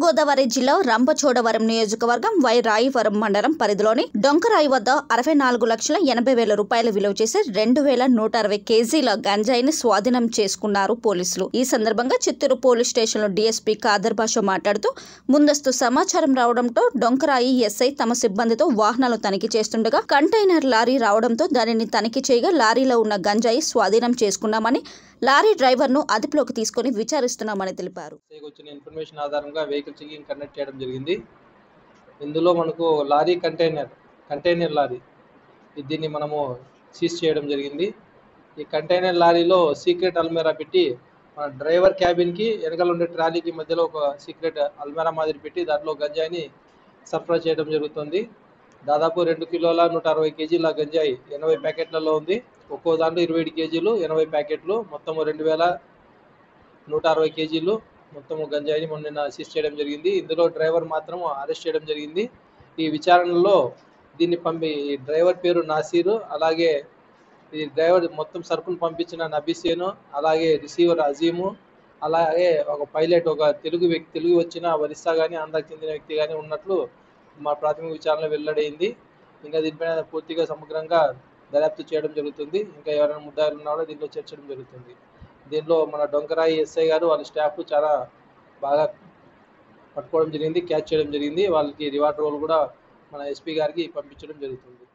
తూర్పుగోదావరి జిల్లా రంపచోడవరం నియోజకవర్గం వై రాయివరం మండలం పరిధిలోని డొంకరాయి వద్ద అరవై నాలుగు లక్షల ఎనభై వేల రూపాయలు విలువ చేసే రెండు వేల నూట అరవై కేజీల గంజాయిని స్వాధీనం చేసుకున్నారు పోలీసులు ఈ సందర్భంగా చిత్తూరు పోలీస్ స్టేషన్లో డీఎస్పీ ఖాదర్ బాషా మాట్లాడుతూ ముందస్తు సమాచారం రావడంతో డొంకరాయి ఎస్ఐ తమ సిబ్బందితో వాహనాలు తనిఖీ చేస్తుండగా కంటైనర్ లారీ రావడంతో దానిని తనిఖీ చేయగా లారీలో ఉన్న గంజాయి స్వాధీనం చేసుకున్నామని లారీ డ్రైవర్ను అదుపులోకి తీసుకుని విచారిస్తున్నామని తెలిపారు ఎస్ఐకి వచ్చిన ఇన్ఫర్మేషన్ ఆధారంగా వెహికల్ చెకింగ్ కండక్ట్ చేయడం జరిగింది ఇందులో మనకు లారీ కంటైనర్ కంటైనర్ లారీ ఇది దీన్ని మనము సీజ్ చేయడం జరిగింది ఈ కంటైనర్ లారీలో సీక్రెట్ అల్మేరా పెట్టి మన డ్రైవర్ క్యాబిన్కి వెనకాల ఉండే ట్రాలీకి మధ్యలో ఒక సీక్రెట్ అల్మేరా మాదిరి పెట్టి దాంట్లో గంజాయిని సరఫరా చేయడం జరుగుతుంది దాదాపు రెండు కిలోల నూట అరవై కేజీల గంజాయి ఎనభై ప్యాకెట్లలో ఉంది ఒక్కో దాంట్లో ఇరవై ఏడు కేజీలు ఎనభై ప్యాకెట్లు మొత్తం రెండు వేల నూట అరవై కేజీలు మొత్తం గంజాయిని మొన్న నిన్న సీజ్ చేయడం జరిగింది ఇందులో డ్రైవర్ మాత్రం అరెస్ట్ చేయడం జరిగింది ఈ విచారణలో దీన్ని పంపి ఈ డ్రైవర్ పేరు నాసీరు అలాగే ఈ డ్రైవర్ మొత్తం సరుకును పంపించిన నబీసేను అలాగే రిసీవర్ అజీము అలాగే ఒక పైలట్ ఒక తెలుగు వ్యక్తి తెలుగు వచ్చిన ఒరిస్సా కానీ ఆంధ్రాకి చెందిన వ్యక్తి కానీ ఉన్నట్లు మా ప్రాథమిక విచారణలో వెల్లడైంది ఇంకా దీనిపైన పూర్తిగా సమగ్రంగా దర్యాప్తు చేయడం జరుగుతుంది ఇంకా ఎవరైనా ముద్దాయిలు ఉన్నారో దీంట్లో చేర్చడం జరుగుతుంది దీనిలో మన డొంకరాయి ఎస్ఐ గారు వాళ్ళ స్టాఫ్ చాలా బాగా పట్టుకోవడం జరిగింది క్యాచ్ చేయడం జరిగింది వాళ్ళకి రివార్డ్ రోల్ కూడా మన ఎస్పీ గారికి పంపించడం జరుగుతుంది